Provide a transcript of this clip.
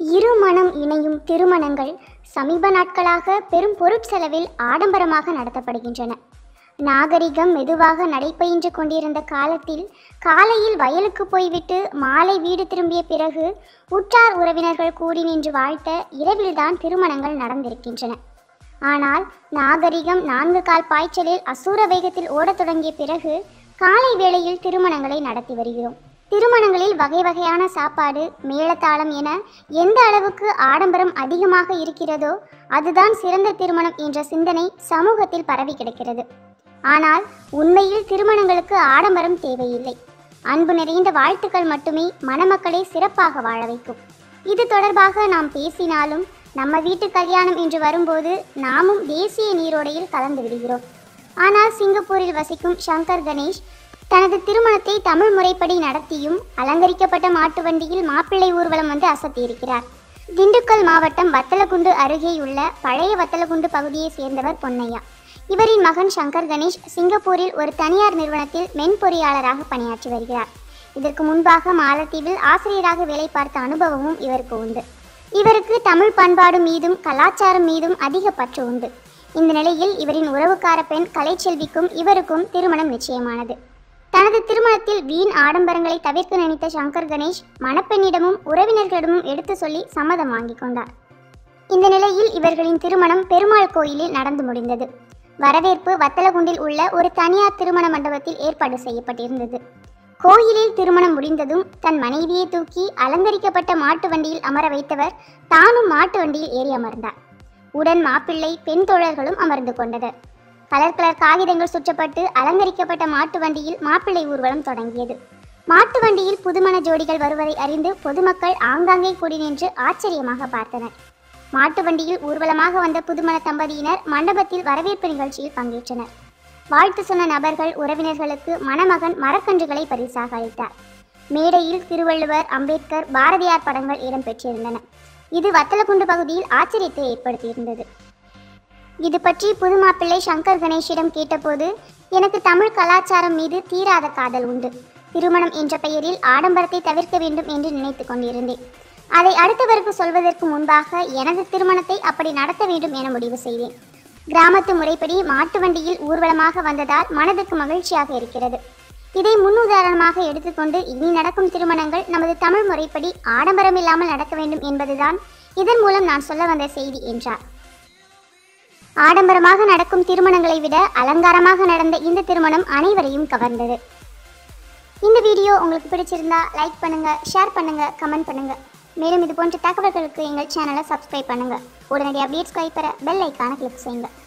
இருமணம் இணையும் திருமணங்கள் சமீப நாட்களாக பெரும் பொருட்செலவில் ஆடம்பரமாக நடத்தப்படுகின்றன நாகரிகம் மெதுவாக நடைபயின்று கொண்டிருந்த காலத்தில் காலையில் வயலுக்கு போய்விட்டு மாலை வீடு திரும்பிய பிறகு உற்றார் உறவினர்கள் கூடி நின்று வாழ்த்த இரவில்தான் திருமணங்கள் நடந்திருக்கின்றன ஆனால் நாகரிகம் நான்கு கால் பாய்ச்சலில் அசூர வேகத்தில் ஓடத் தொடங்கிய பிறகு காலை வேளையில் திருமணங்களை நடத்தி வருகிறோம் திருமணங்களில் வகை வகையான சாப்பாடு மேளதாளம் என எந்த அளவுக்கு ஆடம்பரம் அதிகமாக இருக்கிறதோ அதுதான் சிறந்த திருமணம் என்ற சிந்தனை சமூகத்தில் பரவி கிடக்கிறது ஆனால் உண்மையில் திருமணங்களுக்கு ஆடம்பரம் தேவையில்லை அன்பு நிறைந்த வாழ்த்துக்கள் மட்டுமே மணமக்களை சிறப்பாக வாழ வைக்கும் இது தொடர்பாக நாம் பேசினாலும் நம்ம வீட்டு கல்யாணம் என்று வரும்போது நாமும் தேசிய நீரோடையில் கலந்து விடுகிறோம் ஆனால் சிங்கப்பூரில் வசிக்கும் சங்கர் கணேஷ் தனது திருமணத்தை தமிழ் முறைப்படி நடத்தியும் அலங்கரிக்கப்பட்ட மாட்டு வண்டியில் மாப்பிள்ளை ஊர்வலம் வந்து அசத்தியிருக்கிறார் திண்டுக்கல் மாவட்டம் வத்தலகுண்டு அருகேயுள்ள பழைய வத்தலகுண்டு பகுதியைச் சேர்ந்தவர் பொன்னையா இவரின் மகன் சங்கர் கணேஷ் சிங்கப்பூரில் ஒரு தனியார் நிறுவனத்தில் மென்பொறியாளராக பணியாற்றி வருகிறார் இதற்கு முன்பாக மாலத்தீவில் ஆசிரியராக வேலை பார்த்த அனுபவமும் இவருக்கு உண்டு இவருக்கு தமிழ் பண்பாடு மீதும் கலாச்சாரம் மீதும் அதிக பற்று உண்டு இந்த நிலையில் இவரின் உறவுக்கார பெண் கலைச்செல்விக்கும் இவருக்கும் திருமணம் நிச்சயமானது தனது திருமணத்தில் வீண் ஆடம்பரங்களை தவிர்க்க நினைத்த சங்கர் கணேஷ் மணப்பெண்ணிடமும் உறவினர்களிடமும் எடுத்து சொல்லி சம்மதம் வாங்கிக் கொண்டார் இந்த நிலையில் இவர்களின் திருமணம் பெருமாள் கோயிலில் நடந்து முடிந்தது வரவேற்பு வத்தலகுண்டில் உள்ள ஒரு தனியார் திருமண மண்டபத்தில் ஏற்பாடு செய்யப்பட்டிருந்தது கோயிலில் திருமணம் முடிந்ததும் தன் மனைவியை தூக்கி அலங்கரிக்கப்பட்ட மாட்டு வண்டியில் அமர வைத்தவர் தானும் மாட்டு வண்டியில் ஏறி அமர்ந்தார் உடன் மாப்பிள்ளை பெண் தோழர்களும் அமர்ந்து கொண்டனர் கலர் கலர் காகிதங்கள் சுற்றப்பட்டு அலங்கரிக்கப்பட்ட மாட்டு வண்டியில் மாப்பிள்ளை ஊர்வலம் தொடங்கியது மாட்டு வண்டியில் புதுமண ஜோடிகள் வருவதை அறிந்து பொதுமக்கள் ஆங்காங்கே கூடி நின்று ஆச்சரியமாக பார்த்தனர் மாட்டு வண்டியில் ஊர்வலமாக வந்த புதுமண தம்பதியினர் மண்டபத்தில் வரவேற்பு நிகழ்ச்சியில் பங்கேற்றனர் வாழ்த்து சொன்ன நபர்கள் உறவினர்களுக்கு மணமகன் மரக்கன்றுகளை பரிசாக அளித்தார் மேடையில் திருவள்ளுவர் அம்பேத்கர் பாரதியார் படங்கள் இடம்பெற்றிருந்தன இது வத்தலகுண்டு பகுதியில் ஆச்சரியத்தை ஏற்படுத்தியிருந்தது இது பற்றி புது மாப்பிள்ளை சங்கர் கணேஷிடம் கேட்டபோது எனக்கு தமிழ் கலாச்சாரம் மீது தீராத காதல் உண்டு திருமணம் என்ற பெயரில் ஆடம்பரத்தை தவிர்க்க வேண்டும் என்று நினைத்து கொண்டிருந்தேன் அதை அடுத்தவருக்கு சொல்வதற்கு முன்பாக எனது திருமணத்தை அப்படி நடத்த வேண்டும் என முடிவு செய்தேன் கிராமத்து முறைப்படி மாட்டு வண்டியில் ஊர்வலமாக வந்ததால் மனதுக்கு மகிழ்ச்சியாக இருக்கிறது இதை முன்னுதாரணமாக எடுத்துக்கொண்டு இனி நடக்கும் திருமணங்கள் நமது தமிழ் முறைப்படி ஆடம்பரம் இல்லாமல் நடக்க வேண்டும் என்பதுதான் இதன் மூலம் நான் சொல்ல வந்த செய்தி என்றார் ஆடம்பரமாக நடக்கும் திருமணங்களை விட அலங்காரமாக நடந்த இந்த திருமணம் அனைவரையும் கவர்ந்தது இந்த வீடியோ உங்களுக்கு பிடிச்சிருந்தா லைக் பண்ணுங்க ஷேர் பண்ணுங்க கமெண்ட் பண்ணுங்க மேலும் இது போன்ற தகவல்களுக்கு எங்கள் சேனலை சப்ஸ்கிரைப் பண்ணுங்க உடனடி அப்டேட்ஸ் பெற பெல் ஐக்கான கிளிக் செய்யுங்க